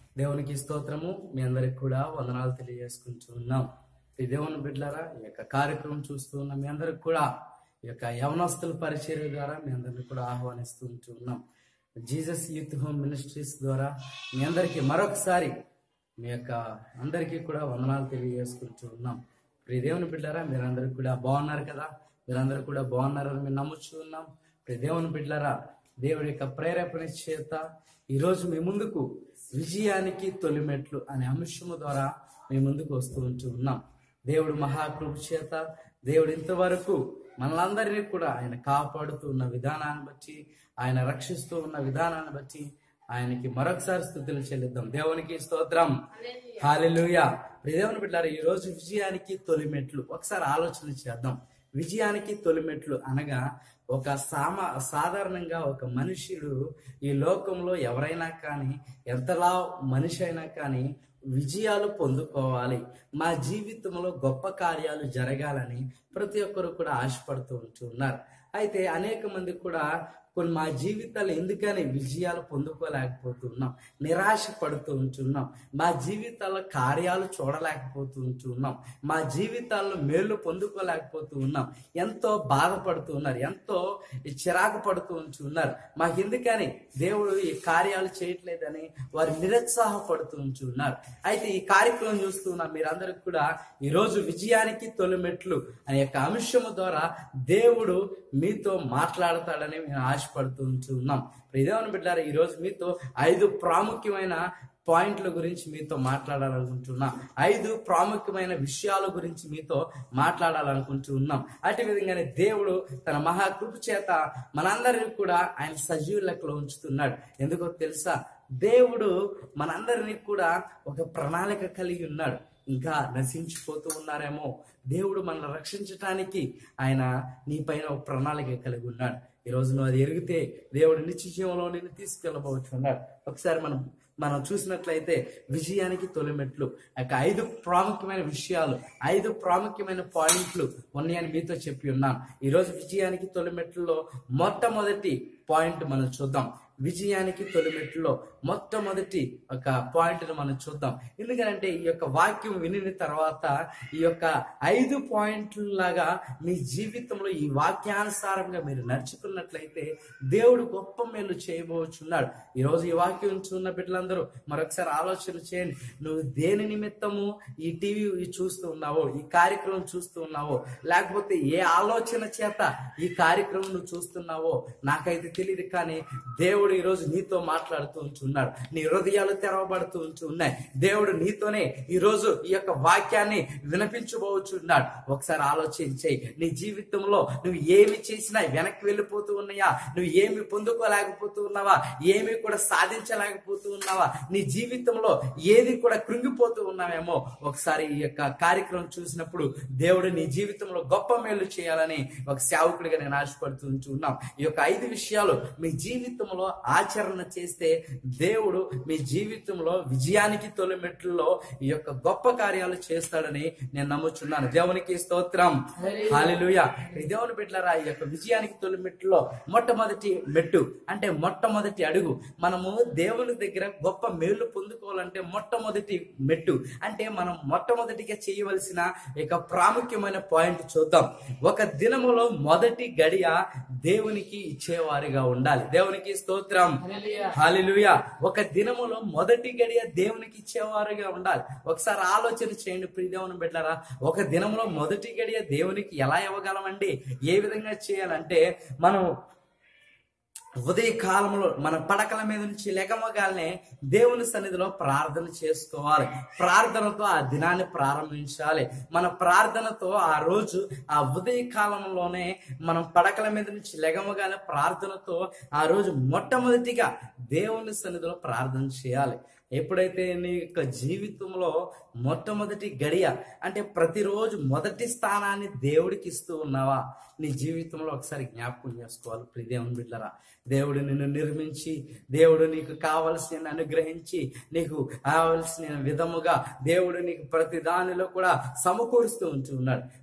దేవునికి స్తోత్రము మీ అందరికి కూడా వందనాలు తెలియజేసుకుంటూ ఉన్నాం ఈ దేవుని బిడ్డలారా ఈ యొక్క కార్యక్రమం చూస్తూ ఉన్న మీ అందరికి కూడా ఈ యొక్క యవనస్తుల పరిచర్య ద్వారా మీ అందరిని కూడా ఆహ్వానిస్తూ ఉంటూ ఉన్నాం జీసస్ యూత్ హోమ్ మినిస్ట్రీస్ ద్వారా మీ అందరికీ మరొకసారి మీ యొక్క అందరికీ కూడా వందనాలు తెలియజేసుకుంటూ ఉన్నాం ప్రియ దేవుని బిడ్డారా మీరందరూ కూడా బాగున్నారు కదా మీరందరూ కూడా బాగున్నారని మేము నమ్ముచూ ఉన్నాం ప్రియ దేవుని బిడ్డారా దేవుడి యొక్క ప్రేరేపణ చేత ఈరోజు మీ ముందుకు విజయానికి తొలిమెట్లు అనే అంశము ద్వారా మీ ముందుకు వస్తూ ఉంటూ ఉన్నాం దేవుడు మహాకృప చేత దేవుడు ఇంతవరకు మనలందరినీ కూడా ఆయన కాపాడుతూ ఉన్న విధానాన్ని బట్టి ఆయన రక్షిస్తూ ఉన్న విధానాన్ని బట్టి ఆయనకి మరొకసారి స్థుతులు చెల్లిద్దాం దేవునికి స్తోత్రం హాలెలూయా దేవుని బిడ్డారు ఈ రోజు విజయానికి తొలిమెట్లు ఒకసారి ఆలోచన చేద్దాం విజయానికి తొలిమెట్లు అనగా ఒక సామ సాధారణంగా ఒక మనుష్యుడు ఈ లోకంలో ఎవరైనా కానీ ఎంతలా మనిషి అయినా కానీ విజయాలు పొందుకోవాలి మా జీవితంలో గొప్ప కార్యాలు జరగాలని ప్రతి ఒక్కరు కూడా ఆశపడుతూ ఉంటూ ఉన్నారు అయితే అనేక మంది కూడా కొన్ని మా జీవితాలు ఎందుకని విజయాలు పొందుకోలేకపోతున్నాం నిరాశ పడుతూ ఉంటున్నాం మా జీవితాల్లో కార్యాలు చూడలేకపోతూ ఉంటున్నాం మా జీవితాల్లో మేలు పొందుకోలేకపోతూ ఉన్నాం ఎంతో బాధపడుతూ ఉన్నారు ఎంతో చిరాకు పడుతూ ఉంటున్నారు మాకు ఎందుకని దేవుడు ఈ కార్యాలు చేయట్లేదని వారు నిరుత్సాహపడుతూ ఉంటున్నారు అయితే ఈ కార్యక్రమం చూస్తున్న మీరందరికి కూడా ఈరోజు విజయానికి తొలిమెట్లు అనే యొక్క అంశము ద్వారా దేవుడు మీతో మాట్లాడతాడని మేము ఆశపడుతూ ఉంటున్నాం దేవుని బిడ్డారా ఈరోజు మీతో ఐదు ప్రాముఖ్యమైన పాయింట్ల గురించి మీతో మాట్లాడాలనుకుంటున్నా ఐదు ప్రాముఖ్యమైన విషయాల గురించి మీతో మాట్లాడాలనుకుంటూ ఉన్నాం అటు విధంగానే దేవుడు తన మహాకృప చేత మనందరినీ కూడా ఆయన సజీవ లెక్కలో ఉంచుతున్నాడు ఎందుకో తెలుసా దేవుడు మనందరినీ కూడా ఒక ప్రణాళిక కలిగి ఉన్నాడు ఇంకా నశించిపోతూ ఉన్నారేమో దేవుడు మనల్ని రక్షించటానికి ఆయన నీ పైన ఒక ప్రణాళిక కలిగి ఉన్నాడు ఈ రోజు నువ్వు అది ఎరిగితే దేవుడు నిత్య జీవంలో నిన్ను తీసుకెళ్ళబోవచ్చు ఉన్నాడు ఒకసారి మనం మనం చూసినట్లయితే విజయానికి తొలిమెట్లు యొక్క ఐదు ప్రాముఖ్యమైన విషయాలు ఐదు ప్రాముఖ్యమైన పాయింట్లు ఉన్నాయని మీతో చెప్పి ఉన్నాను ఈరోజు విజయానికి తొలిమెట్లలో మొట్టమొదటి పాయింట్ మనం చూద్దాం విజయానికి తొలిమెట్లో మొట్టమొదటి ఒక పాయింట్ మనం చూద్దాం ఎందుకంటే ఈ యొక్క వాక్యం వినిన తర్వాత ఈ యొక్క ఐదు పాయింట్ల లాగా మీ జీవితంలో ఈ వాక్యానుసారంగా మీరు నడుచుకున్నట్లయితే దేవుడు గొప్ప మేలు చేయబోచున్నాడు ఈరోజు ఈ వాక్యం చూన్న బిడ్డలందరూ మరొకసారి ఆలోచన చేయండి నువ్వు దేని నిమిత్తము ఈ టీవీ చూస్తూ ఉన్నావో ఈ కార్యక్రమం చూస్తూ ఉన్నావో లేకపోతే ఏ ఆలోచన చేత ఈ కార్యక్రమం నువ్వు చూస్తున్నావో నాకైతే తెలియదు కానీ దేవుడు ఈ రోజు నీతో మాట్లాడుతూ ఉంటున్నాడు నీ హృదయాలు తెరవబడుతూ ఉంటూ ఉన్నాయి దేవుడు నీతోనే ఈ రోజు ఈ యొక్క వాక్యాన్ని వినిపించబోచున్నాడు ఒకసారి ఆలోచించేయి నీ జీవితంలో నువ్వు ఏమి చేసినా వెనక్కి వెళ్ళిపోతూ ఉన్నాయా నువ్వు ఏమి పొందుకోలేకపోతూ ఉన్నావా ఏమి కూడా సాధించలేకపోతూ ఉన్నావా నీ జీవితంలో ఏది కూడా కృంగిపోతూ ఉన్నావేమో ఒకసారి ఈ యొక్క కార్యక్రమం చూసినప్పుడు దేవుడు నీ జీవితంలో గొప్ప మేలు చేయాలని ఒక సేవకుడిగా నేను ఆశపడుతూ ఉన్నాం ఈ యొక్క ఐదు విషయాలు మీ జీవితంలో ఆచరణ చేస్తే దేవుడు మీ జీవితంలో విజయానికి తొలిమెట్లలో ఈ యొక్క గొప్ప కార్యాలు చేస్తాడని నేను నమ్ముచున్నాను దేవునికి స్తోత్రం హాలిలుయ దేవుని బిడ్డలారా ఈ యొక్క విజయానికి తొలిమెట్లో మొట్టమొదటి మెట్టు అంటే మొట్టమొదటి అడుగు మనము దేవుని దగ్గర గొప్ప మేలు పొందుకోవాలంటే మొట్టమొదటి మెట్టు అంటే మనం మొట్టమొదటిగా చేయవలసిన ఇక ప్రాముఖ్యమైన పాయింట్ చూద్దాం ఒక దినములో మొదటి గడియ దేవునికి ఇచ్చేవారిగా ఉండాలి దేవునికి స్తోత్రం హాలిలుయ ఒక దినములో మొదటి గడియ దేవునికి ఇచ్చేవారుగా ఉండాలి ఒకసారి ఆలోచన చేయండి ప్రియదేవుని బిడ్డారా ఒక దినంలో మొదటి గడియ దేవునికి ఎలా ఇవ్వగలమండి ఏ విధంగా చేయాలంటే మనం ఉదయ కాలంలో మన పడకల మీద నుంచి లెగమగానే దేవుని సన్నిధిలో ప్రార్థన చేసుకోవాలి ప్రార్థనతో ఆ దినాన్ని ప్రారంభించాలి మన ప్రార్థనతో ఆ రోజు ఆ ఉదయ కాలంలోనే మనం పడకల మీద నుంచి లెగమగానే ప్రార్థనతో ఆ రోజు మొట్టమొదటిగా దేవుని సన్నిధిలో ప్రార్థన చేయాలి ఎప్పుడైతే నీ యొక్క జీవితంలో మొట్టమొదటి గడియ అంటే ప్రతిరోజు మొదటి స్థానాన్ని దేవుడికి ఇస్తూ ఉన్నావా నీ జీవితంలో ఒకసారి జ్ఞాపకం చేసుకోవాలి ప్రియ దేవుని బిడ్డరా దేవుడు నిన్ను నిర్మించి దేవుడు నీకు కావలసిన అనుగ్రహించి నీకు కావలసిన విధముగా దేవుడు నీకు ప్రతి దానిలో కూడా సమకూరుస్తూ ఉంటూ ఉన్నాడు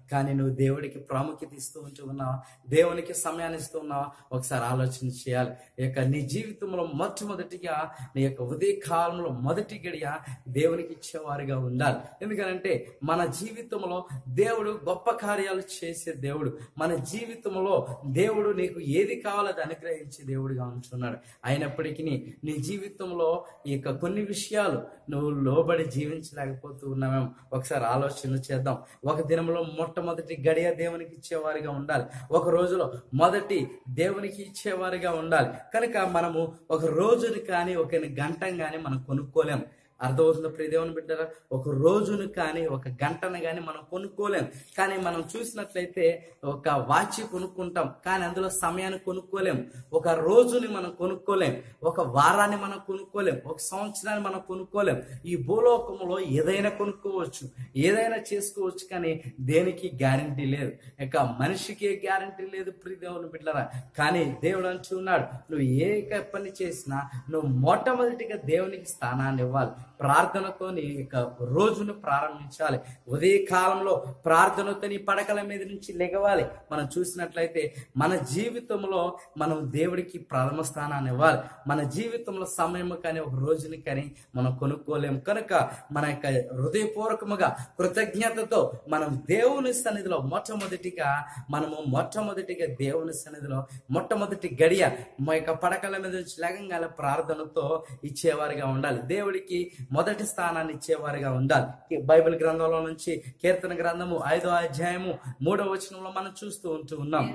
కానీ నువ్వు దేవుడికి ప్రాముఖ్యత ఇస్తూ ఉంటూ ఉన్నావా దేవునికి సమయాన్ని ఇస్తూ ఉన్నావా ఒకసారి ఆలోచన చేయాలి ఈ యొక్క నీ జీవితంలో మొట్టమొదటిగా నీ యొక్క ఉదయ కాలంలో మొదటి గడియ దేవునికి ఇచ్చేవారిగా ఉండాలి ఎందుకంటే మన జీవితంలో దేవుడు గొప్ప కార్యాలు చేసే దేవుడు మన జీవితంలో దేవుడు నీకు ఏది కావాలో అది అనుగ్రహించే దేవుడిగా ఉంటున్నాడు అయినప్పటికీ నీ జీవితంలో ఈ యొక్క కొన్ని విషయాలు నువ్వు లోబడి జీవించలేకపోతూ ఉన్నామేమో ఒకసారి ఆలోచన చేద్దాం ఒక దినంలో మొట్టమొదటి గడియ దేవునికి ఇచ్చేవారిగా ఉండాలి ఒక రోజులో మొదటి దేవునికి ఇచ్చేవారిగా ఉండాలి కనుక మనము ఒక రోజుని కానీ ఒక గంటను కానీ మనం కొనుక్కోలేం అర్థమవుతుందో ప్రియ దేవుని బిడ్డరా ఒక రోజును కానీ ఒక గంటను కానీ మనం కొనుక్కోలేం కానీ మనం చూసినట్లయితే ఒక వాచ్ కొనుక్కుంటాం కానీ అందులో సమయాన్ని కొనుక్కోలేం ఒక రోజుని మనం కొనుక్కోలేం ఒక వారాన్ని మనం కొనుక్కోలేం ఒక సంవత్సరాన్ని మనం కొనుక్కోలేం ఈ భూలోకంలో ఏదైనా కొనుక్కోవచ్చు ఏదైనా చేసుకోవచ్చు కానీ దేనికి గ్యారంటీ లేదు ఇక మనిషికి గ్యారంటీ లేదు ప్రియ దేవుని బిడ్డరా కానీ దేవుడు అంటున్నాడు నువ్వు ఏ పని చేసినా నువ్వు మొట్టమొదటిగా దేవునికి స్థానాన్ని ఇవ్వాలి ప్రార్థనతో నీ యొక్క రోజును ప్రారంభించాలి ఉదయ కాలంలో ప్రార్థనతో నీ పడకల మీద నుంచి లెగవాలి మనం చూసినట్లయితే మన జీవితంలో మనం దేవుడికి ప్రథమ స్థానాన్ని ఇవ్వాలి మన జీవితంలో సమయం కానీ ఒక రోజుని కానీ మనం కొనుక్కోలేము కనుక మన యొక్క హృదయపూర్వకముగా కృతజ్ఞతతో మనం దేవుని సన్నిధిలో మొట్టమొదటిగా మనము మొట్టమొదటిగా దేవుని సన్నిధిలో మొట్టమొదటి గడియ మా యొక్క పడకల మీద నుంచి లేకంగాల ప్రార్థనతో ఇచ్చేవారిగా ఉండాలి దేవుడికి మొదటి స్థానాన్ని ఇచ్చేవారిగా ఉండాలి ఈ బైబిల్ గ్రంథంలో నుంచి కీర్తన గ్రంథము ఐదో అధ్యాయము మూడో వచనంలో మనం చూస్తూ ఉంటూ ఉన్నాం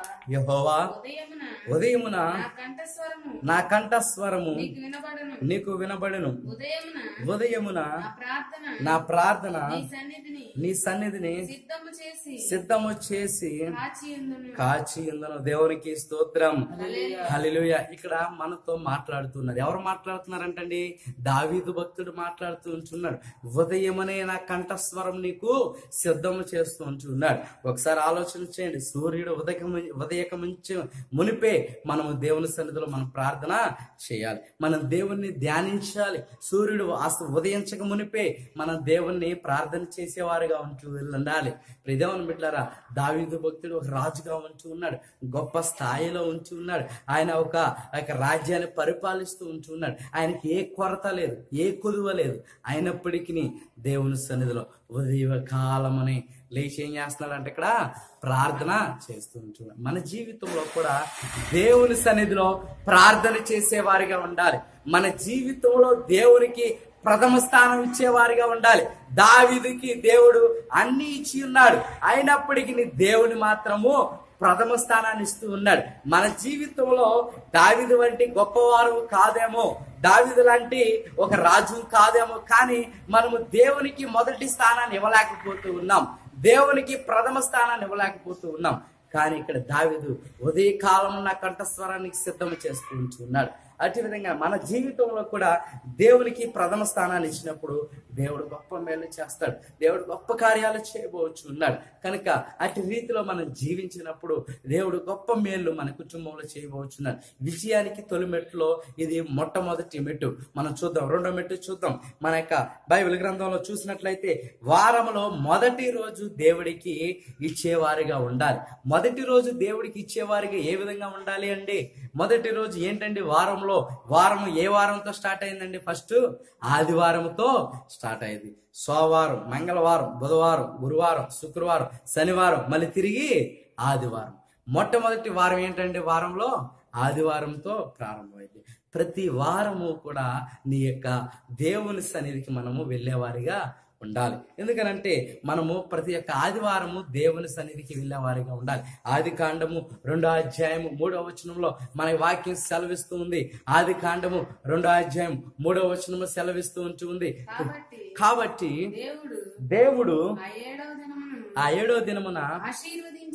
యెహోవా యహోవా ఉదయమున ఉదయమున నా కంఠస్వరము నా కంఠస్వరము నీకు వినబడను నీకు వినబడును ఉదయమున ఉదయమున నా ప్రార్థన నా ప్రార్థన నీ సన్నిధిని నీ సన్నిధిని సిద్ధము చేసి సిద్ధము చేసి కాచి ఉందును కాచి ఉందను దేవునికి స్తోత్రం హల్లెలూయా. హల్లెలూయ ఇక్కడ మనతో మాట్లాడుతున్నారు ఎవరు మాట్లాడుతున్నారంటండి దావీదు భక్తుడు మాట్లాడుతూ ఉంటున్నాడు ఉదయమనే నా కంఠస్వరం నీకు సిద్ధము చేస్తూ ఉంటున్నాడు ఒకసారి ఆలోచన చేయండి సూర్యుడు ఉదయం ఉదయక ముంచి మునిపే మనము దేవుని సన్నిధిలో మనం ప్రార్థన చేయాలి మనం దేవుణ్ణి ధ్యానించాలి సూర్యుడు అసలు ఉదయించక మునిపే మనం దేవుణ్ణి ప్రార్థన చేసేవారుగా ఉంటూ ఉండాలి ప్రదేవన్ బిడ్డారా దావీదు భక్తుడు ఒక రాజుగా ఉంటూ ఉన్నాడు గొప్ప స్థాయిలో ఉంటూ ఉన్నాడు ఆయన ఒక ఒక రాజ్యాన్ని పరిపాలిస్తూ ఉంటూ ఉన్నాడు ఆయనకి ఏ కొరత లేదు ఏ కొదువ లేదు అయినప్పటికీ దేవుని సన్నిధిలో ఉదయ కాలమని లేచి ఏం చేస్తున్నాడంటే ఇక్కడ ప్రార్థన చేస్తూ ఉంటున్నాడు మన జీవితంలో కూడా దేవుని సన్నిధిలో ప్రార్థన చేసేవారిగా ఉండాలి మన జీవితంలో దేవునికి ప్రథమ స్థానం ఇచ్చేవారిగా ఉండాలి దావిదికి దేవుడు అన్ని ఇచ్చి ఉన్నాడు అయినప్పటికీ దేవుని మాత్రము ప్రథమ స్థానాన్ని ఇస్తూ ఉన్నాడు మన జీవితంలో దావిదు వంటి గొప్పవారు కాదేమో దావిదు లాంటి ఒక రాజు కాదేమో కానీ మనము దేవునికి మొదటి స్థానాన్ని ఇవ్వలేకపోతూ ఉన్నాం దేవునికి ప్రథమ స్థానాన్ని ఇవ్వలేకపోతూ ఉన్నాం కానీ ఇక్కడ దావిదు ఉదయ కాలం నా కంఠస్వరానికి సిద్ధం చేస్తూ ఉంటున్నాడు అటు విధంగా మన జీవితంలో కూడా దేవునికి ప్రథమ స్థానాన్ని ఇచ్చినప్పుడు దేవుడు గొప్ప మేలు చేస్తాడు దేవుడు గొప్ప కార్యాలు చేయబోవచ్చు ఉన్నాడు కనుక అటు రీతిలో మనం జీవించినప్పుడు దేవుడు గొప్ప మేలు మన కుటుంబంలో చేయబోచున్నాడు విజయానికి తొలి మెట్టులో ఇది మొట్టమొదటి మెట్టు మనం చూద్దాం రెండో మెట్టు చూద్దాం మన యొక్క బైబిల్ గ్రంథంలో చూసినట్లయితే వారంలో మొదటి రోజు దేవుడికి ఇచ్చేవారిగా ఉండాలి మొదటి రోజు దేవుడికి ఇచ్చేవారిగా ఏ విధంగా ఉండాలి అండి మొదటి రోజు ఏంటండి వారంలో వారం ఏ వారంతో స్టార్ట్ అయిందండి ఫస్ట్ ఆదివారంతో స్టార్ట్ అయింది సోమవారం మంగళవారం బుధవారం గురువారం శుక్రవారం శనివారం మళ్ళీ తిరిగి ఆదివారం మొట్టమొదటి వారం ఏంటండి వారంలో ఆదివారంతో ప్రారంభమైంది ప్రతి వారము కూడా నీ యొక్క దేవుని సన్నిధికి మనము వెళ్ళేవారిగా ఉండాలి ఎందుకనంటే మనము ప్రతి ఒక్క ఆదివారము దేవుని సన్నిధికి వెళ్ళేవారిగా ఉండాలి ఆది కాండము రెండో అధ్యాయము మూడో వచనంలో మన వాక్యం సెలవిస్తూ ఉంది ఆది కాండము రెండో అధ్యాయం మూడో వచనము సెలవిస్తూ ఉంటుంది కాబట్టి కాబట్టి దేవుడు దేవుడు ఆ ఏడవ దినమును ఆ ఏడో దినమున ఆశీర్వదించి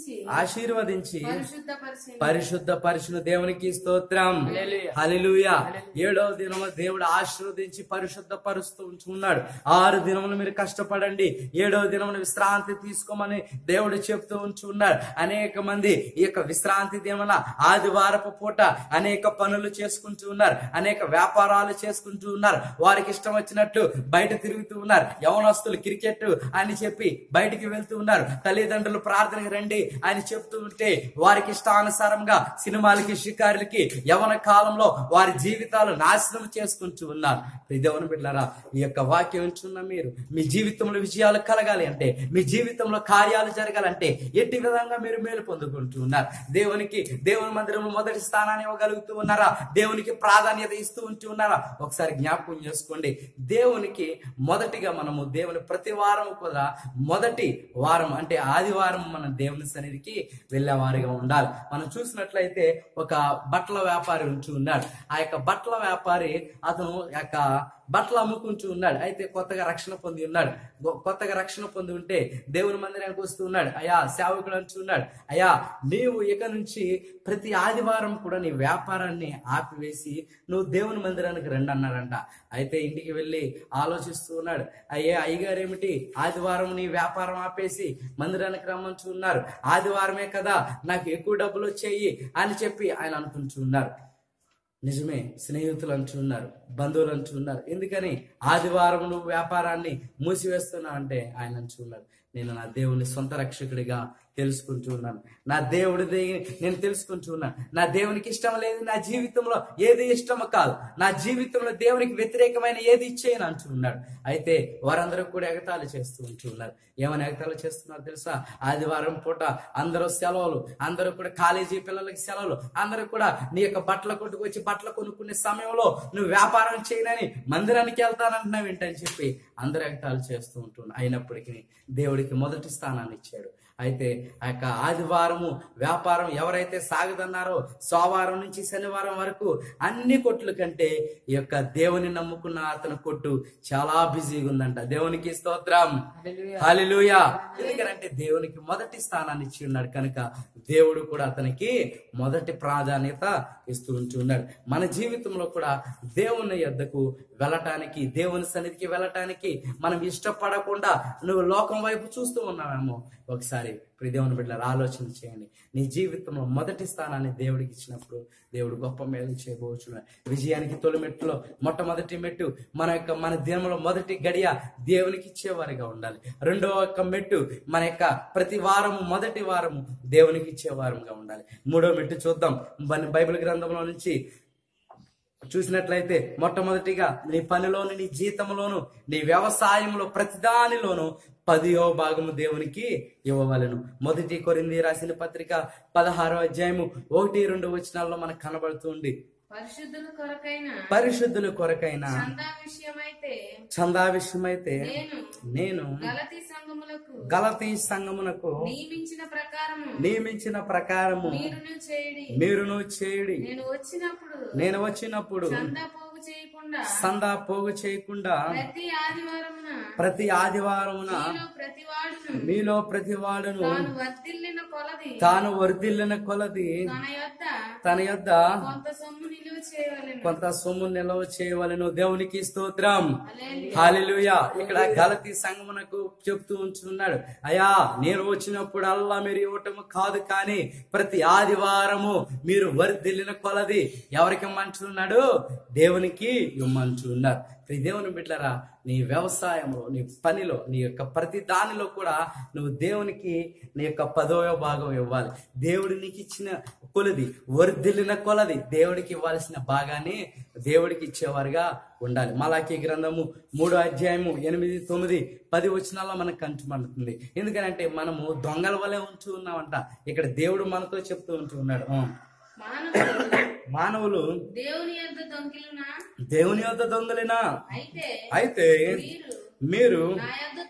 ఆశీర్వదించి ఆశీర్వదించి పరిశుద్ధ పరిచయం పరిశుద్ధ పరిశుద్ధ దేవునికి స్తోత్రం హల్లెలూయా ఏడవ దినము దేవుడు ఆశీర్వదించి పరిశుద్ధ పరుస్తూ ఉంచుకున్నాడు ఆరు దినములు మీరు కష్టపడండి ఏడవ దినమును విశ్రాంతి తీసుకోమని దేవుడు చెప్తూ ఉంచున్నాడు అనేక మంది ఈ యొక్క విశ్రాంతి దినమున ఆదివారపు పూట అనేక పనులు చేసుకుంటూ ఉన్నారు అనేక వ్యాపారాలు చేసుకుంటూ ఉన్నారు వారికి ఇష్టం వచ్చినట్టు బయట తిరుగుతూ ఉన్నారు యవనస్తులు క్రికెట్ అని చెప్పి బయటికి వెళ్తూ ఉన్నారు తల్లిదండ్రులు ప్రార్థనకి రండి అని చెప్తూ ఉంటే వారికి ఇష్టానుసారంగా సినిమాలకి షికారులకి యవన కాలంలో వారి జీవితాలు నాశనం చేసుకుంటూ ఉన్నారు దేవుని బిడ్డారా ఈ యొక్క వాక్యం ఉంచున్న మీరు మీ జీవితంలో విజయాలు కలగాలి అంటే మీ జీవితంలో కార్యాలు జరగాలంటే ఎట్టి విధంగా మీరు మేలు పొందుకుంటూ ఉన్నారు దేవునికి దేవుని మందిరంలో మొదటి స్థానాన్ని ఇవ్వగలుగుతూ ఉన్నారా దేవునికి ప్రాధాన్యత ఇస్తూ ఉంటూ ఉన్నారా ఒకసారి జ్ఞాపకం చేసుకోండి దేవునికి మొదటిగా మనము దేవుని ప్రతి వారం కూడా మొదటి వారం అంటే ఆదివారం మన దేవుని సన్నిధికి వెళ్ళేవారిగా ఉండాలి మనం చూసినట్లయితే ఒక బట్టల వ్యాపారి ఉంచి ఉన్నాడు ఆ యొక్క బట్టల వ్యాపారి అతను యొక్క బట్టలు అమ్ముకుంటూ ఉన్నాడు అయితే కొత్తగా రక్షణ పొంది ఉన్నాడు గొ- కొత్తగా రక్షణ పొంది ఉంటే దేవుని మందిరానికి వస్తూ ఉన్నాడు అయ్యా సేవకుడు అంటూ ఉన్నాడు అయ్యా నీవు ఇక నుంచి ప్రతి ఆదివారం కూడా నీ వ్యాపారాన్ని ఆపివేసి నువ్వు దేవుని మందిరానికి రండి అన్నాడంట అయితే ఇంటికి వెళ్ళి ఆలోచిస్తూ ఉన్నాడు అయ్యే అయ్యగారు ఏమిటి ఆదివారం నీ వ్యాపారం ఆపేసి మందిరానికి రమ్మంటూ ఉన్నారు ఆదివారమే కదా నాకు ఎక్కువ డబ్బులు వచ్చాయి అని చెప్పి ఆయన అనుకుంటూ ఉన్నారు నిజమే స్నేహితులు అంటున్నారు బంధువులు అంటున్నారు ఎందుకని ఆదివారం నువ్వు వ్యాపారాన్ని మూసివేస్తున్నావు అంటే ఆయన అంటున్నారు నేను నా దేవుని సొంత రక్షకుడిగా తెలుసుకుంటూ ఉన్నాను నా దేవుడిది నేను తెలుసుకుంటూ ఉన్నాను నా దేవునికి ఇష్టం లేదు నా జీవితంలో ఏది ఇష్టము కాదు నా జీవితంలో దేవునికి వ్యతిరేకమైన ఏది ఇచ్చేయను అంటూ ఉన్నాడు అయితే వారందరూ కూడా ఎగతాళి చేస్తూ ఉంటూ ఉన్నారు ఏమని ఎగతాళి చేస్తున్నారు తెలుసా ఆదివారం పూట అందరూ సెలవులు అందరూ కూడా కాలేజీ పిల్లలకి సెలవులు అందరూ కూడా నీ యొక్క బట్టల కొట్టుకు వచ్చి బట్టలు కొనుక్కునే సమయంలో నువ్వు వ్యాపారం చేయనని మందిరానికి వెళ్తానంటున్నావు ఏంటని చెప్పి అందరూ ఎగతాళి చేస్తూ ఉంటున్నారు అయినప్పటికీ దేవుడికి మొదటి స్థానాన్ని ఇచ్చాడు అయితే ఆ యొక్క ఆదివారము వ్యాపారం ఎవరైతే సాగదన్నారో సోమవారం నుంచి శనివారం వరకు అన్ని కొట్ల కంటే ఈ యొక్క దేవుని నమ్ముకున్న అతని కొట్టు చాలా బిజీగా ఉందంట దేవునికి స్తోత్రం హాలిలుయా ఎందుకంటే దేవునికి మొదటి స్థానాన్ని ఇచ్చి ఉన్నాడు కనుక దేవుడు కూడా అతనికి మొదటి ప్రాధాన్యత ఇస్తూ ఉంటున్నాడు మన జీవితంలో కూడా దేవుని యొద్దకు వెళ్ళటానికి దేవుని సన్నిధికి వెళ్ళటానికి మనం ఇష్టపడకుండా నువ్వు లోకం వైపు చూస్తూ ఉన్నావేమో ఒకసారి ప్రియ దేవుని బిడ్డలు ఆలోచన చేయండి నీ జీవితంలో మొదటి స్థానాన్ని దేవుడికి ఇచ్చినప్పుడు దేవుడు గొప్ప మేలు చేయబోచున్నాడు విజయానికి తొలి మెట్టులో మొట్టమొదటి మెట్టు మన యొక్క మన దినంలో మొదటి గడియ దేవునికి ఇచ్చేవారిగా ఉండాలి రెండవ యొక్క మెట్టు మన యొక్క ప్రతి వారము మొదటి వారము దేవునికి ఇచ్చేవారంగా ఉండాలి మూడో మెట్టు చూద్దాం మన బైబిల్ గ్రంథంలో నుంచి చూసినట్లయితే మొట్టమొదటిగా నీ పనిలోను నీ జీతంలోను నీ వ్యవసాయంలో ప్రతిదానిలోను పదియో భాగము దేవునికి ఇవ్వవలను మొదటి కొరింది రాసిన పత్రిక పదహారో అధ్యాయము ఒకటి రెండు వచనాల్లో మనకు కనబడుతుంది పరిశుద్ధుల కొరకైన పరిశుద్ధుల కొరకైన చందా విషయమైతే చందా విషయమైతే నేను నేను గలతీ సంఘములకు గలతీ సంఘమునకు నియమించిన ప్రకారము నియమించిన ప్రకారము మీరును చేయడి మీరును చేయుడి నేను వచ్చినప్పుడు నేను వచ్చినప్పుడు చందా పోగు చేయకుండా సందా పోగు చేయకుండా ప్రతి ఆదివారమున ప్రతి ఆదివారమున మీలో ప్రతి వాడును మీలో ప్రతి వాడును తాను వర్ధిల్లిన కొలది తాను వర్ధిల్లిన కొలది తన యొద్ద తన యొద్ద కొంత సొమ్ము నిలువ చేయవలెను కొంత సొమ్ము నిల్వ చేయవలను దేవునికి స్తోత్రం హల్లెలూయా. హాలిలుయా ఇక్కడ గలతి సంగమునకు చెప్తూ ఉంచున్నాడు అయ్యా నేను వచ్చినప్పుడు అల్లా మీరు ఇవ్వటం కాదు కానీ ప్రతి ఆదివారము మీరు వర్ధిల్లిన కొలది ఎవరికి ఇమ్మంటున్నాడు దేవునికి ఇమ్మంటున్నారు ప్రియ దేవుని బిడ్డరా నీ వ్యవసాయంలో నీ పనిలో నీ యొక్క ప్రతి దానిలో కూడా నువ్వు దేవునికి నీ యొక్క పదవ భాగం ఇవ్వాలి దేవుడు నీకు ఇచ్చిన కొలది వర్ధిల్లిన కొలది దేవుడికి ఇవ్వాల్సిన భాగాన్ని దేవుడికి ఇచ్చేవారుగా ఉండాలి మలాకి గ్రంథము మూడో అధ్యాయము ఎనిమిది తొమ్మిది పది వచనాల్లో మనకు కంటుమంటుంది ఎందుకంటే మనము దొంగల వలె ఉంటూ ఉన్నామంట ఇక్కడ దేవుడు మనతో చెప్తూ ఉంటూ ఉన్నాడు ఆ. మానవుడు మానవులు దేవుని యొద్ద దొంగిలునా దేవుని యొద్ద దొంగలేనా అయితే అయితే మీరు మీరు నా యొద్ద దొంగిలి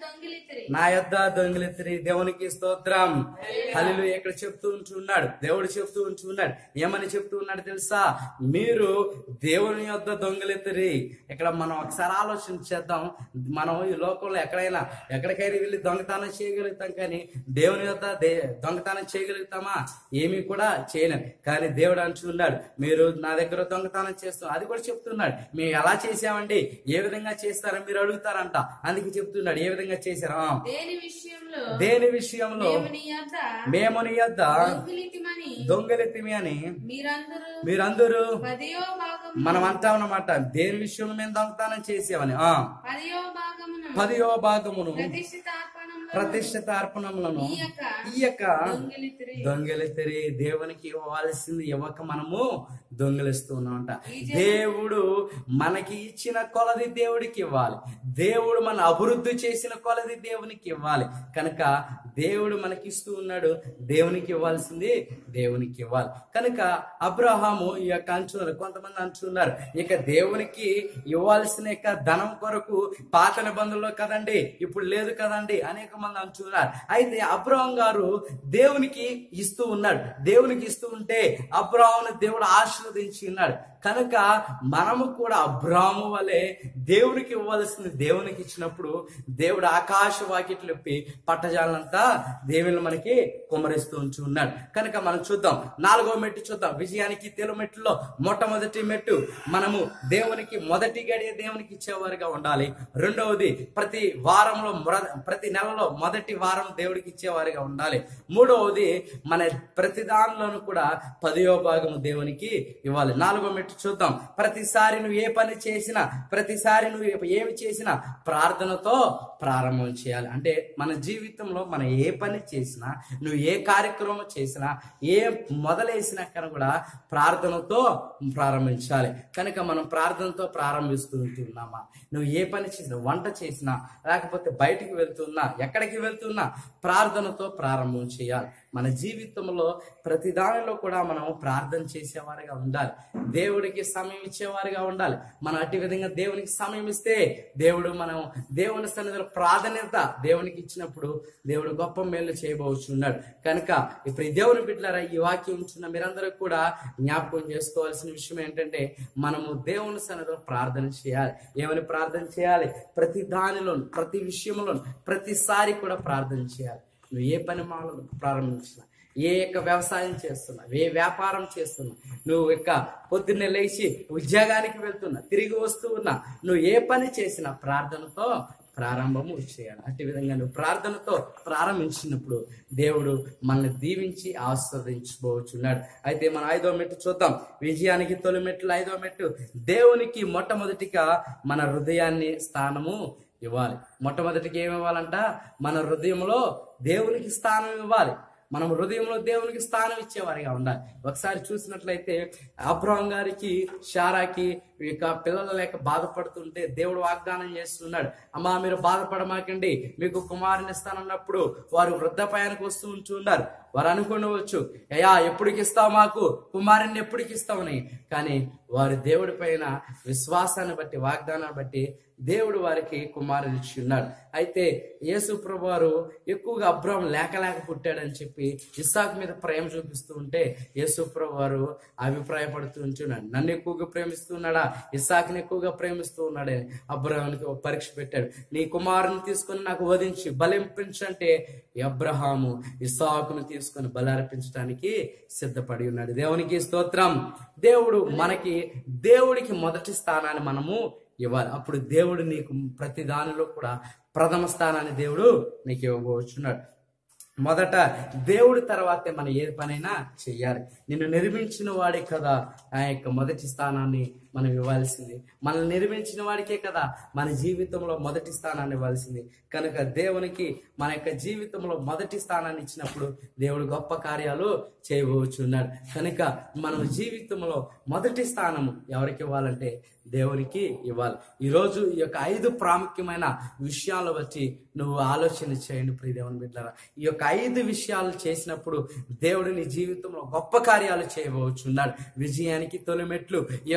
దొంగిలిత్తిరి నా యొద్ద దొంగిలెత్తిరి దేవునికి స్తోత్రం హల్లు ఇక్కడ చెప్తూ ఉంటున్నాడు దేవుడు చెప్తూ ఉంటున్నాడు ఏమని చెప్తూ ఉన్నాడు తెలుసా మీరు దేవుని యొద్ద దొంగిలెత్తిరి ఇక్కడ మనం ఒకసారి ఆలోచన చేద్దాం మనం ఈ లోకంలో ఎక్కడైనా ఎక్కడికైనా వెళ్ళి దొంగతనం చేయగలుగుతాం కానీ దేవుని యొద్ద దే- దొంగతనం చేయగలుగుతామా ఏమీ కూడా చేయలేం కానీ దేవుడు అంటున్నాడు మీరు నా దగ్గర దొంగతనం చేస్తాం అది కూడా చెప్తున్నాడు మేము ఎలా చేసామండి ఏ విధంగా చేస్తారని మీరు అడుగుతారంట అందుకే చెప్తున్నాడు ఏ విధంగా చేశారా దేని విషయంలో దేని విషయంలో మేము నీ యొద్ద మేము నీ యొద్ద దొంగిలితిమని దొంగలెత్తిమి అని మీరందరూ మీరందరూ పదియో భాగం మనం అంటాం అన్నమాట దేని విషయంలో మేము దొంగతనం చేసామని ఆ పదియో భాగమును పదియో భాగమును ప్రతిష్ఠిత అర్పణంలో ప్రతిష్ఠిత అర్పణములను ఈ యొక్క ఈ యొక్క దొంగిలిత్తిరి దొంగలిద్దరి దేవునికి ఇవ్వాల్సింది ఇవ్వక మనము దొంగిలిస్తూ ఉన్నామంట దేవుడు మనకి ఇచ్చిన కొలది దేవుడికి ఇవ్వాలి దేవుడు మన అభివృద్ధి చేసిన కొలది దేవునికి ఇవ్వాలి కనుక దేవుడు మనకి ఇస్తూ ఉన్నాడు దేవునికి ఇవ్వాల్సింది దేవునికి ఇవ్వాలి కనుక అబ్రహాము ఈ యొక్క అంచున్నారు కొంతమంది అంటున్నారు ఇక దేవునికి ఇవ్వాల్సిన యొక్క ధనం కొరకు పాత నిబంధనలో కదండి ఇప్పుడు లేదు కదండి అనేక మంది అంటున్నారు అయితే అబ్రహం గారు దేవునికి ఇస్తూ ఉన్నాడు దేవునికి ఇస్తూ ఉంటే అబ్రహామును దేవుడు ఆశీర్వదించి ఉన్నాడు కనుక మనము కూడా అబ్రాము వలె దేవునికి ఇవ్వాల్సింది దేవునికి ఇచ్చినప్పుడు దేవుడు ఆకాశ వాకిట్లు ఇప్పి పట్టజాలంతా దేవుని మనకి కుమరిస్తూ ఉంచి ఉన్నాడు కనుక మనం చూద్దాం నాలుగో మెట్టు చూద్దాం విజయానికి తెలుగు మెట్టులో మొట్టమొదటి మెట్టు మనము దేవునికి మొదటి గడియ దేవునికి ఇచ్చేవారుగా ఉండాలి రెండవది ప్రతి వారంలో మొర- ప్రతి నెలలో మొదటి వారం దేవుడికి ఇచ్చేవారుగా ఉండాలి మూడవది మన ప్రతి దానిలోనూ కూడా పదియో భాగము దేవునికి ఇవ్వాలి నాలుగో మెట్టు చూద్దాం ప్రతిసారి నువ్వు ఏ పని చేసినా ప్రతిసారి నువ్వు ఏ- ఏమి చేసినా ప్రార్థనతో ప్రారంభం చేయాలి అంటే మన జీవితంలో మనం ఏ పని చేసినా నువ్వు ఏ కార్యక్రమం చేసినా ఏ మొదలేసినా కనుక కూడా ప్రార్థనతో ప్రారంభించాలి కనుక మనం ప్రార్థనతో ప్రారంభిస్తూ ఉంటున్నామా నువ్వు ఏ పని చేసినా వంట చేసినా లేకపోతే బయటికి వెళ్తున్నా ఎక్కడికి వెళ్తున్నా ప్రార్థనతో ప్రారంభం చేయాలి మన జీవితంలో ప్రతి దానిలో కూడా మనం ప్రార్థన చేసేవారిగా ఉండాలి దేవుడికి సమయం ఇచ్చేవారిగా ఉండాలి మనం అట్టి విధంగా దేవునికి సమయం ఇస్తే దేవుడు మనం దేవుని సన్నిధిలో ప్రాధాన్యత దేవునికి ఇచ్చినప్పుడు దేవుడు గొప్ప మేలు చేయబోచున్నాడు కనుక ఇప్పుడు ఈ దేవుని బిడ్డలారా ఈ వాక్యం ఉంటున్న మీరందరూ కూడా జ్ఞాపకం చేసుకోవాల్సిన విషయం ఏంటంటే మనము దేవుని సన్నిధిలో ప్రార్థన చేయాలి ఏమని ప్రార్థన చేయాలి ప్రతి దానిలో ప్రతి విషయంలో ప్రతిసారి కూడా ప్రార్థన చేయాలి నువ్వు ఏ పని మాల ప్రారంభించినా ఏ యొక్క వ్యవసాయం చేస్తున్నా ఏ వ్యాపారం చేస్తున్నా నువ్వు యొక్క పొద్దున్నే లేచి ఉద్యోగానికి వెళ్తున్నా తిరిగి వస్తూ ఉన్నా నువ్వు ఏ పని చేసినా ప్రార్థనతో ప్రారంభము చేయాలి అట్టి విధంగా నువ్వు ప్రార్థనతో ప్రారంభించినప్పుడు దేవుడు మనల్ని దీవించి ఆస్వాదించబోచున్నాడు అయితే మన ఐదో మెట్టు చూద్దాం విజయానికి తొలి మెట్లు ఐదో మెట్టు దేవునికి మొట్టమొదటిగా మన హృదయాన్ని స్థానము ఇవ్వాలి మొట్టమొదటికి ఏమి ఇవ్వాలంట మన హృదయంలో దేవునికి స్థానం ఇవ్వాలి మనం హృదయంలో దేవునికి స్థానం ఇచ్చేవారిగా ఉండాలి ఒకసారి చూసినట్లయితే అబ్రహం గారికి షారాకి ఇక పిల్లలు లేక బాధపడుతుంటే దేవుడు వాగ్దానం చేస్తున్నాడు అమ్మా మీరు బాధపడమాకండి మీకు కుమారుని ఇస్తానన్నప్పుడు వారు వృద్ధపాయానికి వస్తూ ఉంటున్నారు వారు అనుకునవచ్చు అయ్యా ఎప్పటికి ఇస్తావు మాకు కుమారుని ఎప్పటికి ఇస్తామని కానీ వారి దేవుడి పైన విశ్వాసాన్ని బట్టి వాగ్దానాన్ని బట్టి దేవుడు వారికి కుమారుని ఇచ్చి ఉన్నాడు అయితే యేసు ప్రభు వారు ఎక్కువగా అబ్రహం లేక లేక పుట్టాడని చెప్పి ఇస్సాక్ మీద ప్రేమ చూపిస్తూ ఉంటే యేసు ప్రభు వారు అభిప్రాయపడుతూ ఉంటున్నాడు నన్ను ఎక్కువగా ప్రేమిస్తున్నాడా ఇస్సాక్ని ఎక్కువగా ప్రేమిస్తూ ఉన్నాడే అబ్రహానికి ఒక పరీక్ష పెట్టాడు నీ కుమారుని తీసుకొని నాకు వధించి బలింపించంటే అబ్రహాము ఇస్సాకును తీసుకొని బలర్పించడానికి సిద్ధపడి ఉన్నాడు దేవునికి స్తోత్రం దేవుడు మనకి దేవుడికి మొదటి స్థానాన్ని మనము ఇవ్వాలి అప్పుడు దేవుడు నీకు ప్రతి దానిలో కూడా ప్రథమ స్థానాన్ని దేవుడు నీకు ఇవ్వబోచున్నాడు మొదట దేవుడి తర్వాతే మనం ఏ పనైనా చెయ్యాలి నిన్ను నిర్మించిన వాడే కదా ఆ యొక్క మొదటి స్థానాన్ని మనం ఇవ్వాల్సింది మనల్ని నిర్మించిన వాడికే కదా మన జీవితంలో మొదటి స్థానాన్ని ఇవ్వాల్సింది కనుక దేవునికి మన యొక్క జీవితంలో మొదటి స్థానాన్ని ఇచ్చినప్పుడు దేవుడు గొప్ప కార్యాలు చేయబోచున్నాడు కనుక మనం జీవితంలో మొదటి స్థానము ఎవరికి ఇవ్వాలంటే దేవునికి ఇవ్వాలి ఈరోజు ఈ యొక్క ఐదు ప్రాముఖ్యమైన విషయాల బట్టి నువ్వు ఆలోచన చేయండి ప్రియ దేవుని బిడ్డలారా ఈ యొక్క ఐదు విషయాలు చేసినప్పుడు దేవుడు నీ జీవితంలో గొప్ప కార్యాలు చేయబోచున్నాడు విజయానికి తొలి మెట్లు ఈ యొక్క వాక్య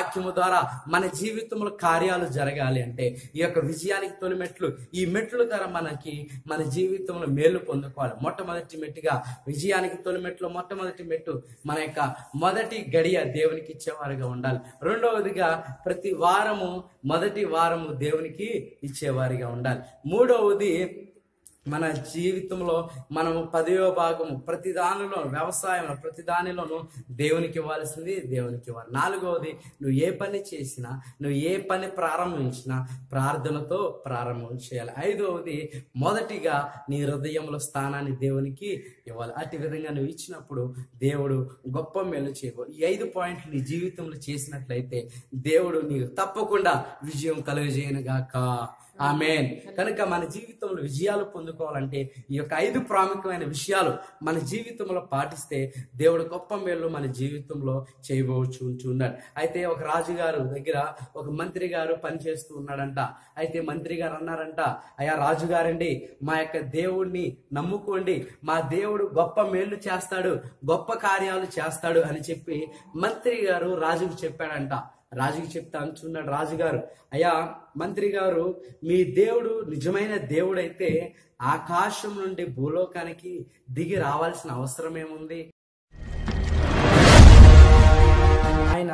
వాక్యము ద్వారా మన జీవితంలో కార్యాలు జరగాలి అంటే ఈ యొక్క విజయానికి తొలి మెట్లు ఈ మెట్లు ద్వారా మనకి మన జీవితంలో మేలు పొందుకోవాలి మొట్టమొదటి మెట్టుగా విజయానికి తొలి మెట్లు మొట్టమొదటి మెట్టు మన యొక్క మొదటి గడియ దేవునికి ఇచ్చేవారుగా ఉండాలి రెండవదిగా ప్రతి వారము మొదటి వారము దేవునికి ఇచ్చేవారిగా ఉండాలి మూడవది మన జీవితంలో మనము పదవ భాగము ప్రతి దానిలో వ్యవసాయంలో ప్రతి దానిలోనూ దేవునికి ఇవ్వాల్సింది దేవునికి ఇవ్వాలి నాలుగవది నువ్వు ఏ పని చేసినా నువ్వు ఏ పని ప్రారంభించినా ప్రార్థనతో ప్రారంభం చేయాలి ఐదవది మొదటిగా నీ హృదయంలో స్థానాన్ని దేవునికి ఇవ్వాలి అట్టి విధంగా నువ్వు ఇచ్చినప్పుడు దేవుడు గొప్ప మేలు చేయవు ఈ ఐదు పాయింట్లు నీ జీవితంలో చేసినట్లయితే దేవుడు నీకు తప్పకుండా విజయం కలుగజేయను గాక ఆమెన్ కనుక మన జీవితంలో విజయాలు పొందుకోవాలంటే ఈ యొక్క ఐదు ప్రాముఖ్యమైన విషయాలు మన జీవితంలో పాటిస్తే దేవుడు గొప్ప మేలు మన జీవితంలో చేయబోచు ఉన్నాడు అయితే ఒక రాజుగారు దగ్గర ఒక మంత్రి గారు పనిచేస్తూ ఉన్నాడంట అయితే మంత్రి గారు అన్నారంట అయ్యా రాజుగారండి మా యొక్క దేవుణ్ణి నమ్ముకోండి మా దేవుడు గొప్ప మేలు చేస్తాడు గొప్ప కార్యాలు చేస్తాడు అని చెప్పి మంత్రి గారు రాజుకు చెప్పాడంట రాజుకి చెప్తా అంటున్నాడు రాజుగారు అయ్యా మంత్రి గారు మీ దేవుడు నిజమైన దేవుడైతే ఆకాశం నుండి భూలోకానికి దిగి రావాల్సిన అవసరం ఏముంది ఆయన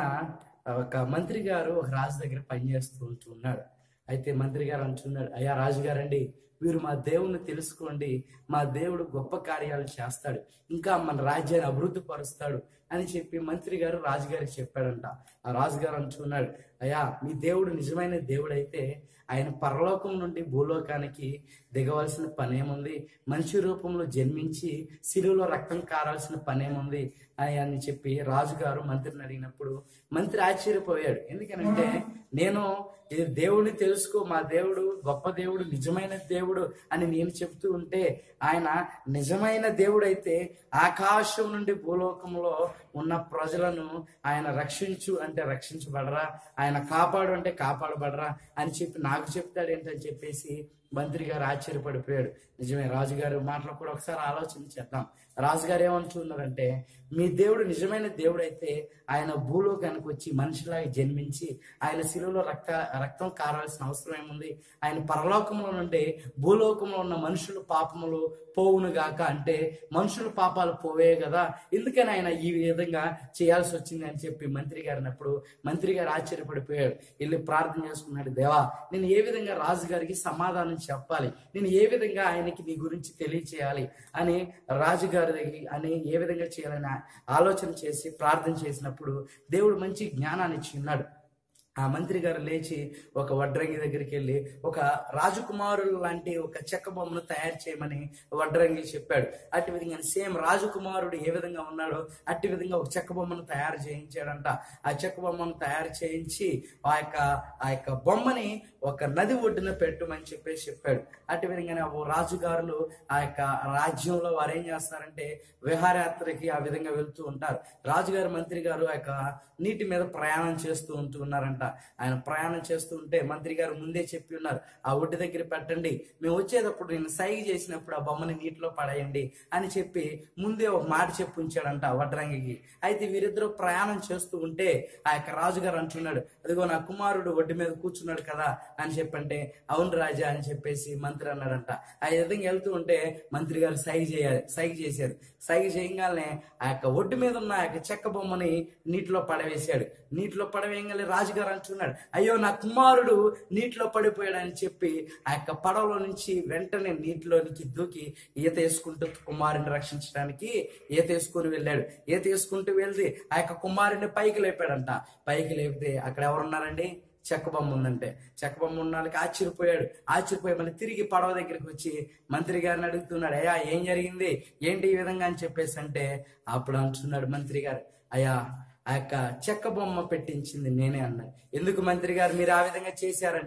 ఒక మంత్రి గారు ఒక రాజు దగ్గర పనిచేస్తూ ఉంటున్నాడు అయితే మంత్రి గారు అంటున్నాడు అయ్యా రాజుగారండి మీరు మా దేవుణ్ణి తెలుసుకోండి మా దేవుడు గొప్ప కార్యాలు చేస్తాడు ఇంకా మన రాజ్యాన్ని అభివృద్ధి పరుస్తాడు అని చెప్పి మంత్రి గారు రాజుగారికి చెప్పాడంట ఆ రాజుగారు అంటున్నాడు అయ్యా మీ దేవుడు నిజమైన దేవుడైతే ఆయన పరలోకం నుండి భూలోకానికి దిగవలసిన పనేముంది మనిషి రూపంలో జన్మించి సిలువలో రక్తం కారాల్సిన పనేముంది అని అని చెప్పి రాజుగారు మంత్రిని అడిగినప్పుడు మంత్రి ఆశ్చర్యపోయాడు ఎందుకనంటే నేను ఇది దేవుడిని తెలుసుకో మా దేవుడు గొప్ప దేవుడు నిజమైన దేవుడు అని నేను చెప్తూ ఉంటే ఆయన నిజమైన దేవుడైతే ఆకాశం నుండి భూలోకంలో ఉన్న ప్రజలను ఆయన రక్షించు అంటే రక్షించబడరా ఆయన కాపాడు అంటే కాపాడబడరా అని చెప్పి నాకు చెప్తాడు ఏంటని చెప్పేసి మంత్రి గారు ఆశ్చర్యపడిపోయాడు నిజమే రాజుగారు మాటలు కూడా ఒకసారి ఆలోచన చేద్దాం రాజుగారు ఏమంటున్నారంటే మీ దేవుడు నిజమైన దేవుడైతే ఆయన భూలోకానికి వచ్చి మనిషిలాగా జన్మించి ఆయన శిలువలో రక్త రక్తం కారాల్సిన అవసరం ఏముంది ఆయన పరలోకంలో నుండి భూలోకంలో ఉన్న మనుషుల పాపములు పోవును గాక అంటే మనుషుల పాపాలు పోవే కదా ఎందుకని ఆయన ఈ విధంగా చేయాల్సి వచ్చింది అని చెప్పి మంత్రి గారినప్పుడు మంత్రి గారు ఆశ్చర్యపడిపోయాడు వెళ్ళి ప్రార్థన చేసుకున్నాడు దేవా నేను ఏ విధంగా రాజుగారికి సమాధానం చెప్పాలి నేను ఏ విధంగా ఆయనకి నీ గురించి తెలియచేయాలి అని రాజుగారి దగ్గర అని ఏ విధంగా చేయాలని ఆలోచన చేసి ప్రార్థన చేసినప్పుడు దేవుడు మంచి జ్ఞానాన్ని ఇచ్చి ఉన్నాడు ఆ మంత్రి గారు లేచి ఒక వడ్రంగి దగ్గరికి వెళ్ళి ఒక రాజకుమారులు లాంటి ఒక చెక్క బొమ్మను తయారు చేయమని వడ్రంగి చెప్పాడు అట్టి విధంగా సేమ్ రాజకుమారుడు ఏ విధంగా ఉన్నాడో అట్టి విధంగా ఒక చెక్క బొమ్మను తయారు చేయించాడంట ఆ చెక్క బొమ్మను తయారు చేయించి ఆ యొక్క ఆ యొక్క బొమ్మని ఒక నది ఒడ్డున పెట్టమని చెప్పేసి చెప్పాడు అట్టి విధంగానే ఓ రాజుగారులు ఆ యొక్క రాజ్యంలో వారు ఏం చేస్తారంటే విహారయాత్రకి ఆ విధంగా వెళ్తూ ఉంటారు రాజుగారు మంత్రి గారు ఆ యొక్క నీటి మీద ప్రయాణం చేస్తూ ఉంటూ ఉన్నారంట ఆయన ప్రయాణం చేస్తూ ఉంటే మంత్రి గారు ముందే చెప్పి ఉన్నారు ఆ ఒడ్డు దగ్గర పెట్టండి మేము వచ్చేటప్పుడు నేను సైగ చేసినప్పుడు ఆ బొమ్మని నీటిలో పడేయండి అని చెప్పి ముందే ఒక మాట చెప్పి ఉంచాడంట వడ్రంగికి అయితే వీరిద్దరూ ప్రయాణం చేస్తూ ఉంటే ఆ యొక్క రాజుగారు అంటున్నాడు అదిగో నా కుమారుడు ఒడ్డు మీద కూర్చున్నాడు కదా అని చెప్పంటే అవును రాజా అని చెప్పేసి మంత్రి అన్నాడంట ఆ విధంగా వెళ్తూ ఉంటే మంత్రి గారు సైగ చేయాలి సైగ చేశారు సైగ చేయగానే ఆ యొక్క ఒడ్డు మీద ఉన్న ఆ యొక్క చెక్క బొమ్మని నీటిలో పడవేశాడు నీటిలో పడవేయగానే రాజుగారు అంటున్నాడు అయ్యో నా కుమారుడు నీటిలో పడిపోయాడు అని చెప్పి ఆ యొక్క పడవలో నుంచి వెంటనే నీటిలోనికి దూకి ఈత వేసుకుంటూ కుమారుని రక్షించడానికి ఈత వేసుకుని వెళ్ళాడు ఈత వేసుకుంటూ వెళ్తే ఆ యొక్క కుమారుని పైకి లేపాడంట పైకి లేపితే అక్కడ ఎవరున్నారండి చెక్క బొమ్మ ఉందంటే చెక్క బొమ్మ ఉన్న వాళ్ళకి ఆశ్చర్యపోయాడు ఆశ్చర్యపోయి మళ్ళీ తిరిగి పడవ దగ్గరికి వచ్చి మంత్రి గారిని అడుగుతున్నాడు అయ్యా ఏం జరిగింది ఏంటి ఈ విధంగా అని చెప్పేసి అంటే అప్పుడు అంటున్నాడు మంత్రి గారు అయ్యా ఆ యొక్క చెక్క బొమ్మ పెట్టించింది నేనే అన్నాడు ఎందుకు మంత్రి గారు మీరు ఆ విధంగా చేశారంటే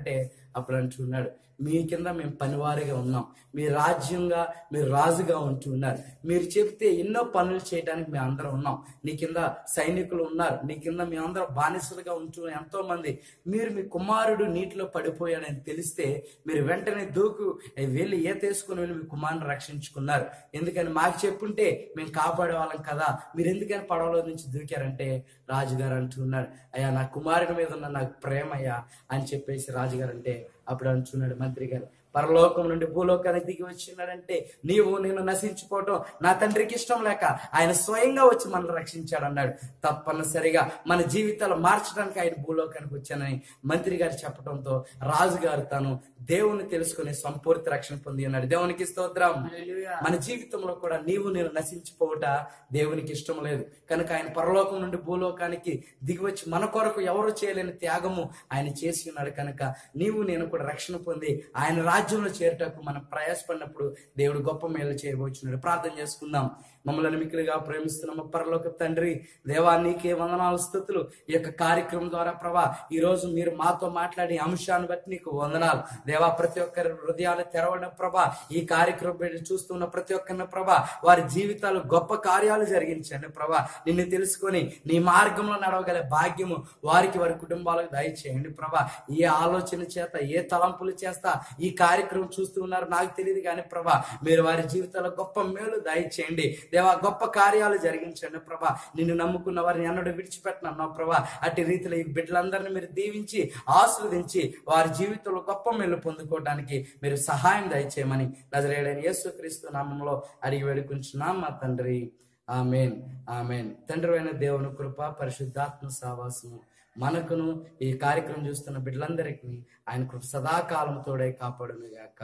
అప్పుడు అంటున్నాడు మీ కింద మేము పనివారిగా ఉన్నాం మీ రాజ్యంగా మీరు రాజుగా ఉంటున్నారు మీరు చెప్తే ఎన్నో పనులు చేయడానికి మేము అందరం ఉన్నాం నీ కింద సైనికులు ఉన్నారు నీ కింద మీ అందరం బానిసలుగా ఉంటూ ఎంతో మంది మీరు మీ కుమారుడు నీటిలో పడిపోయాడని తెలిస్తే మీరు వెంటనే దూకు వెళ్ళి ఏ తీసుకుని వెళ్ళి మీ కుమారుని రక్షించుకున్నారు ఎందుకని మాకు చెప్పుంటే మేము కాపాడే వాళ్ళం కదా మీరు ఎందుకని పడవలో నుంచి దూకారంటే రాజుగారు అంటున్నాడు అయ్యా నా కుమారుడి మీద ఉన్న నాకు ప్రేమ అయ్యా అని చెప్పేసి రాజుగారు అంటే అప్పుడు అంటున్నాడు మంత్రి గారు పరలోకం నుండి భూలోకానికి దిగి వచ్చినాడంటే నీవు నేను నశించుకోవటం నా తండ్రికి ఇష్టం లేక ఆయన స్వయంగా వచ్చి మనల్ని రక్షించాడు అన్నాడు తప్పనిసరిగా మన జీవితాలు మార్చడానికి ఆయన భూలోకానికి వచ్చానని మంత్రి గారు చెప్పడంతో రాజుగారు తాను దేవుని తెలుసుకుని సంపూర్తి రక్షణ పొంది ఉన్నాడు దేవునికి స్తోత్రం మన జీవితంలో కూడా నీవు నేను నశించిపోవట దేవునికి ఇష్టం లేదు కనుక ఆయన పరలోకం నుండి భూలోకానికి దిగి వచ్చి మన కొరకు ఎవరు చేయలేని త్యాగము ఆయన చేసి ఉన్నాడు కనుక నీవు నేను కూడా రక్షణ పొంది ఆయన రాజ్యంలో చేరటకు మనం ప్రయాసపడినప్పుడు దేవుడు గొప్ప మేలు చేయబోచున్నాడు ప్రార్థన చేసుకుందాం మమ్మల్ని మిక్కిలిగా ప్రేమిస్తున్నాము పరలోక తండ్రి దేవా నీకే వందనాలు స్థుతులు ఈ యొక్క కార్యక్రమం ద్వారా ప్రభా ఈ రోజు మీరు మాతో మాట్లాడే అంశాన్ని బట్టి నీకు వందనాలు దేవా ప్రతి ఒక్కరి హృదయాలు తెరవడం ప్రభా ఈ కార్యక్రమం పెట్టి చూస్తున్న ప్రతి ఒక్కరిని ప్రభా వారి జీవితాలు గొప్ప కార్యాలు జరిగించండి ప్రభా నిన్ను తెలుసుకొని నీ మార్గంలో నడవగల భాగ్యము వారికి వారి కుటుంబాలకు దయచేయండి ప్రభా ఏ ఆలోచన చేత ఏ తలంపులు చేస్తా ఈ కార్యక్రమం చూస్తూ ఉన్నారు నాకు తెలియదు కానీ ప్రభా మీరు వారి జీవితాల్లో గొప్ప మేలు దయచేయండి దేవా గొప్ప కార్యాలు జరిగించండి ప్రభా నిన్ను నమ్ముకున్న వారిని ఎన్నడూ విడిచిపెట్టనన్నావు ప్రభా అట్టి రీతిలో ఈ బిడ్డలందరినీ మీరు దీవించి ఆస్వాదించి వారి జీవితంలో గొప్ప మేలు పొందుకోవడానికి మీరు సహాయం దయచేయమని నజరేడని యేసుక్రీస్తు నామంలో అడిగి వేడుకుంటున్నాం మా తండ్రి ఆమెన్ ఆమెన్ తండ్రి అయిన దేవుని కృప పరిశుద్ధాత్మ సావాసము మనకును ఈ కార్యక్రమం చూస్తున్న బిడ్డలందరికీ ఆయన కృప సదాకాలం తోడే కాపాడును గాక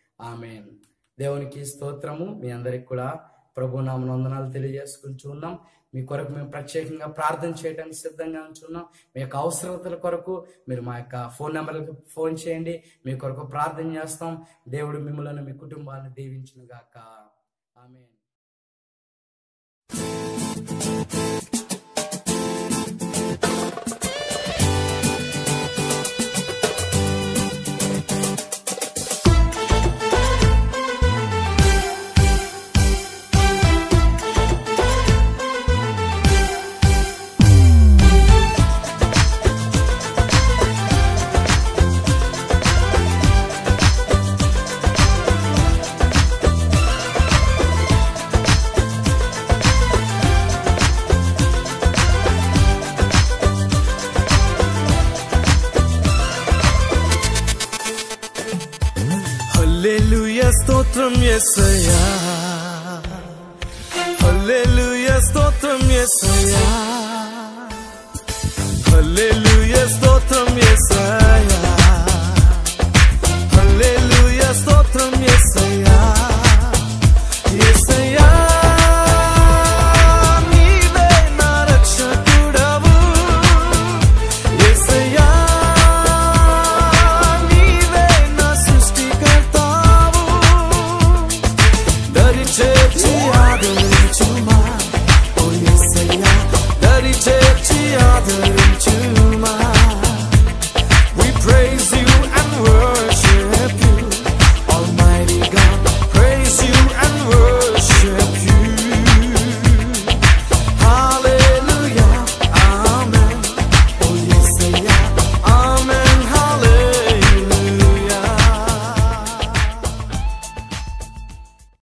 ఆమెన్ దేవునికి స్తోత్రము మీ అందరికి కూడా ప్రభు నామ వందనాలు తెలియజేసుకుంటూ ఉన్నాం మీ కొరకు మేము ప్రత్యేకంగా ప్రార్థన చేయడానికి సిద్ధంగా ఉంచున్నాం మీ యొక్క అవసరతల కొరకు మీరు మా యొక్క ఫోన్ నెంబర్లకు ఫోన్ చేయండి మీ కొరకు ప్రార్థన చేస్తాం దేవుడు మిమ్మల్ని మీ కుటుంబాన్ని దీవించును గాక ఆమె హల్లెలూయా స్తోత్రం యేసయ్యా హల్లెలూయా స్తోత్రం యేసయ్యా హల్లెలూయా స్తోత్రం యేసయ్యా